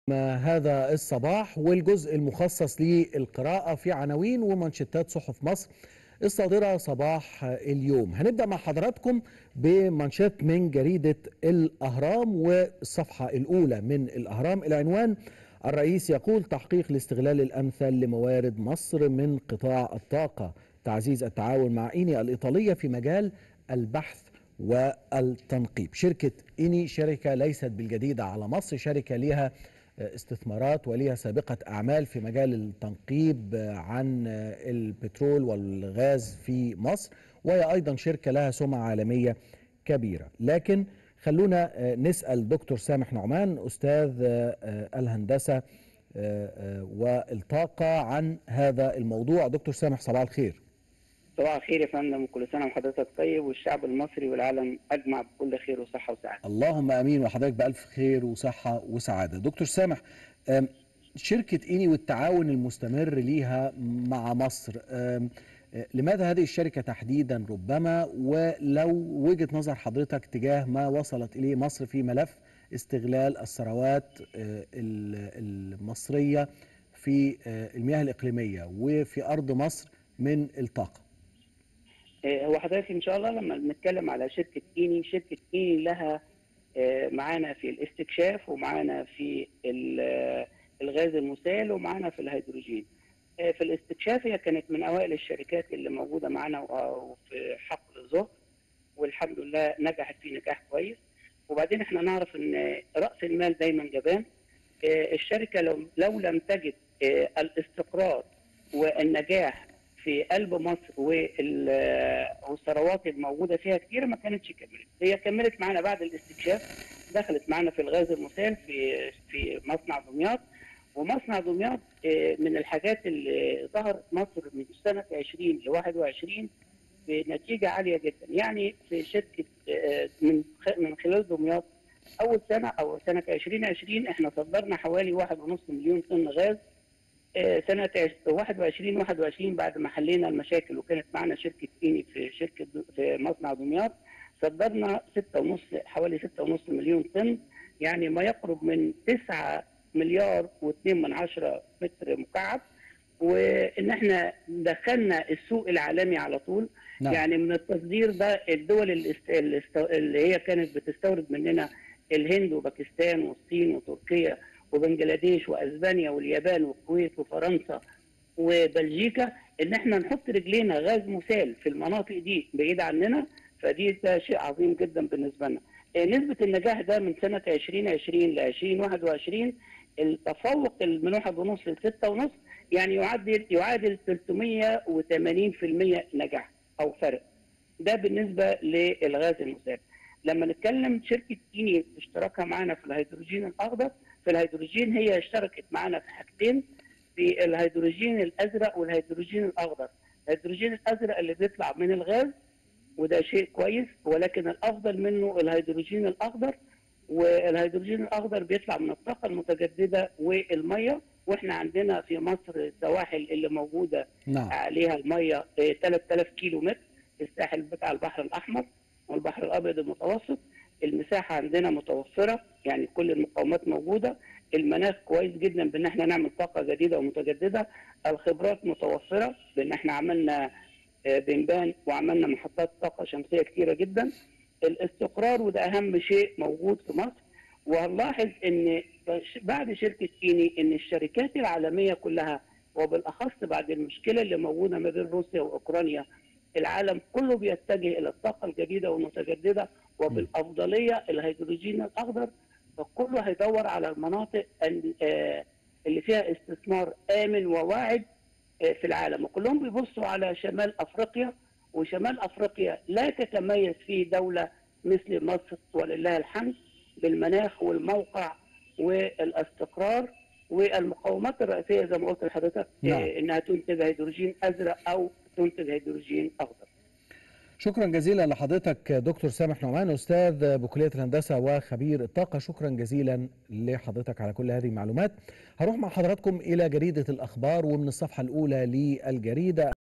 هذا الصباح والجزء المخصص للقراءة في عناوين ومانشيتات صحف مصر الصادرة صباح اليوم هنبدأ مع حضراتكم بمانشيت من جريدة الأهرام والصفحة الأولى من الأهرام العنوان الرئيس يقول تحقيق الاستغلال الأمثل لموارد مصر من قطاع الطاقة تعزيز التعاون مع إيني الإيطالية في مجال البحث والتنقيب شركة إيني شركة ليست بالجديدة على مصر شركة لها استثمارات وليها سابقة أعمال في مجال التنقيب عن البترول والغاز في مصر وهي أيضا شركة لها سمعة عالمية كبيرة لكن خلونا نسأل دكتور سامح نعمان أستاذ الهندسة والطاقة عن هذا الموضوع دكتور سامح صباح الخير صباح الخير يا فندم وكل سنه وحضرتك طيب والشعب المصري والعالم اجمع بكل خير وصحه وسعاده. اللهم امين وحضرتك بالف خير وصحه وسعاده. دكتور سامح شركه ايني والتعاون المستمر ليها مع مصر لماذا هذه الشركه تحديدا ربما ولو وجهه نظر حضرتك تجاه ما وصلت اليه مصر في ملف استغلال الثروات المصريه في المياه الاقليميه وفي ارض مصر من الطاقه. هو حضرتك ان شاء الله لما بنتكلم على شركه ايني شركه ايني لها معانا في الاستكشاف ومعانا في الغاز المسال ومعانا في الهيدروجين في الاستكشاف هي كانت من اوائل الشركات اللي موجوده معانا في حقل الظهر والحمد لله نجحت فيه نجاح كويس وبعدين احنا نعرف ان راس المال دايما جبان الشركه لو لو لم تجد الاستقرار والنجاح في قلب مصر والثروات الموجوده فيها كتير ما كانتش كملت هي كملت معانا بعد الاستكشاف دخلت معانا في الغاز المسال في في مصنع دمياط ومصنع دمياط من الحاجات اللي ظهرت مصر من سنه 20 ل 21 بنتيجه عاليه جدا يعني في شركه من من خلال دمياط اول سنه او سنه 2020 احنا صدرنا حوالي 1.5 مليون طن غاز سنة 21 21 بعد ما حلينا المشاكل وكانت معنا شركة إيني في شركة في مصنع دمياط صدرنا 6.5 حوالي 6.5 مليون طن يعني ما يقرب من 9 مليار و2 من عشرة متر مكعب وان احنا دخلنا السوق العالمي على طول نعم. يعني من التصدير ده الدول اللي, است... اللي هي كانت بتستورد مننا الهند وباكستان والصين وتركيا وبنجلاديش واسبانيا واليابان والكويت وفرنسا وبلجيكا ان احنا نحط رجلينا غاز مسال في المناطق دي بعيد عننا فدي ده شيء عظيم جدا بالنسبه لنا. نسبه النجاح ده من سنه 2020 ل 2021 التفوق من 1.5 ل 6.5 يعني يعادل يعادل 380% نجاح او فرق. ده بالنسبه للغاز المسال. لما نتكلم شركه كيني اشتراكها معانا في الهيدروجين الاخضر في الهيدروجين هي اشتركت معانا في حاجتين في الهيدروجين الازرق والهيدروجين الاخضر الهيدروجين الازرق اللي بيطلع من الغاز وده شيء كويس ولكن الافضل منه الهيدروجين الاخضر والهيدروجين الاخضر بيطلع من الطاقه المتجدده والميه واحنا عندنا في مصر السواحل اللي موجوده نعم. عليها الميه 3000 كيلو متر الساحل بتاع البحر الاحمر والبحر الابيض المتوسط المساحه عندنا متوفره يعني كل المقاومات موجوده المناخ كويس جدا بان احنا نعمل طاقه جديده ومتجدده الخبرات متوفره بان احنا عملنا بنبان وعملنا محطات طاقه شمسيه كثيره جدا الاستقرار وده اهم شيء موجود في مصر وهنلاحظ ان بعد شركه كيني ان الشركات العالميه كلها وبالاخص بعد المشكله اللي موجوده ما بين روسيا واوكرانيا العالم كله بيتجه الى الطاقه الجديده والمتجدده وبالافضليه الهيدروجين الاخضر فكله هيدور على المناطق اللي فيها استثمار امن وواعد في العالم وكلهم بيبصوا على شمال افريقيا وشمال افريقيا لا تتميز فيه دوله مثل مصر ولله الحمد بالمناخ والموقع والاستقرار والمقومات الرئيسيه زي ما قلت لحضرتك نعم. انها تنتج هيدروجين ازرق او تنتج هيدروجين اخضر. شكرا جزيلا لحضرتك دكتور سامح نعمان استاذ بكليه الهندسه وخبير الطاقه شكرا جزيلا لحضرتك على كل هذه المعلومات هروح مع حضراتكم الى جريده الاخبار ومن الصفحه الاولى للجريده